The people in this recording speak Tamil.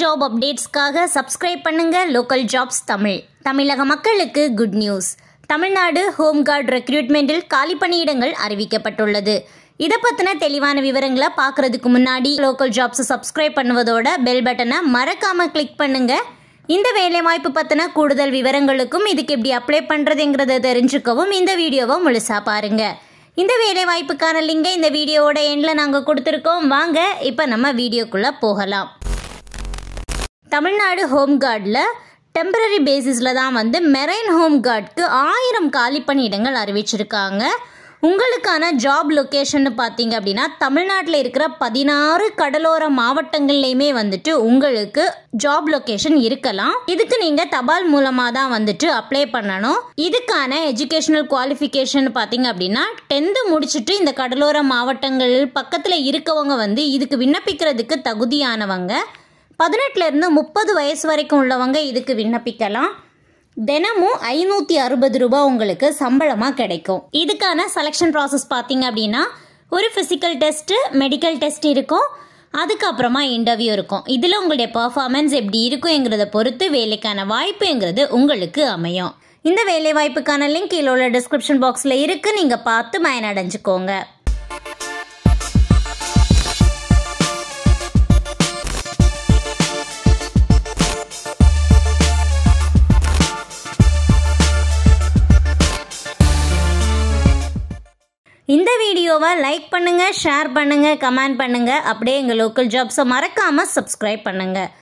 ஜாப் அப்டேட்ஸ்க்காக சப்ஸ்கிரைப் பண்ணுங்க லோக்கல் ஜாப்ஸ் தமிழ் தமிழக மக்களுக்கு good news Tamil Nadu home guard ரெக்ரூட்மெண்ட்டில் காலி பணியிடங்கள் அறிவிக்கப்பட்டுள்ளது இதை பற்றின தெளிவான விவரங்களை பார்க்கறதுக்கு முன்னாடி லோக்கல் ஜாப்ஸை சப்ஸ்கிரைப் பண்ணுவதோட பெல் பட்டனை மறக்காம கிளிக் பண்ணுங்க இந்த வேலைவாய்ப்பு பற்றின கூடுதல் விவரங்களுக்கும் இதுக்கு எப்படி அப்ளை பண்ணுறதுங்கிறத தெரிஞ்சுக்கவும் இந்த வீடியோவை முழுசாக பாருங்க இந்த வேலைவாய்ப்புக்கான லிங்கை இந்த வீடியோவோட எண்டில் நாங்கள் கொடுத்துருக்கோம் வாங்க இப்போ நம்ம வீடியோக்குள்ளே போகலாம் தமிழ்நாடு ஹோம் கார்டில் டெம்பரரி பேசிஸில் தான் வந்து மெரைன் ஹோம் கார்டுக்கு ஆயிரம் காலி பணியிடங்கள் அறிவிச்சிருக்காங்க உங்களுக்கான ஜாப் லொக்கேஷன் பார்த்தீங்க அப்படின்னா தமிழ்நாட்டில் இருக்கிற பதினாறு கடலோர மாவட்டங்கள்லையுமே வந்துட்டு உங்களுக்கு ஜாப் லொக்கேஷன் இருக்கலாம் இதுக்கு நீங்கள் தபால் மூலமாக தான் வந்துட்டு அப்ளை பண்ணணும் இதுக்கான எஜுகேஷனல் குவாலிஃபிகேஷன் பார்த்தீங்க அப்படின்னா டென்த்து முடிச்சுட்டு இந்த கடலோர மாவட்டங்கள் பக்கத்தில் இருக்கவங்க வந்து இதுக்கு விண்ணப்பிக்கிறதுக்கு தகுதியானவங்க பதினெட்டுலேருந்து முப்பது வயசு வரைக்கும் உள்ளவங்க இதுக்கு விண்ணப்பிக்கலாம் தினமும் ஐநூற்றி அறுபது ரூபாய் உங்களுக்கு சம்பளமாக கிடைக்கும் இதுக்கான செலெக்ஷன் ப்ராசஸ் பார்த்தீங்க அப்படின்னா ஒரு ஃபிசிக்கல் டெஸ்ட்டு மெடிக்கல் டெஸ்ட் இருக்கும் அதுக்கப்புறமா இன்டர்வியூ இருக்கும் இதில் உங்களுடைய பர்ஃபார்மன்ஸ் எப்படி இருக்குங்கிறத பொறுத்து வேலைக்கான வாய்ப்புங்கிறது உங்களுக்கு அமையும் இந்த வேலை வாய்ப்புக்கான லிங்க் கீழே உள்ள டிஸ்கிரிப்ஷன் பாக்ஸில் இருக்குது நீங்கள் பார்த்து பயனடைஞ்சுக்கோங்க இந்த வீடியோவை லைக் பண்ணுங்க ஷேர் பண்ணுங்க கமெண்ட் பண்ணுங்க அப்படியே எங்கள் லோக்கல் ஜாப்ஸை மறக்காம சப்ஸ்கிரைப் பண்ணுங்க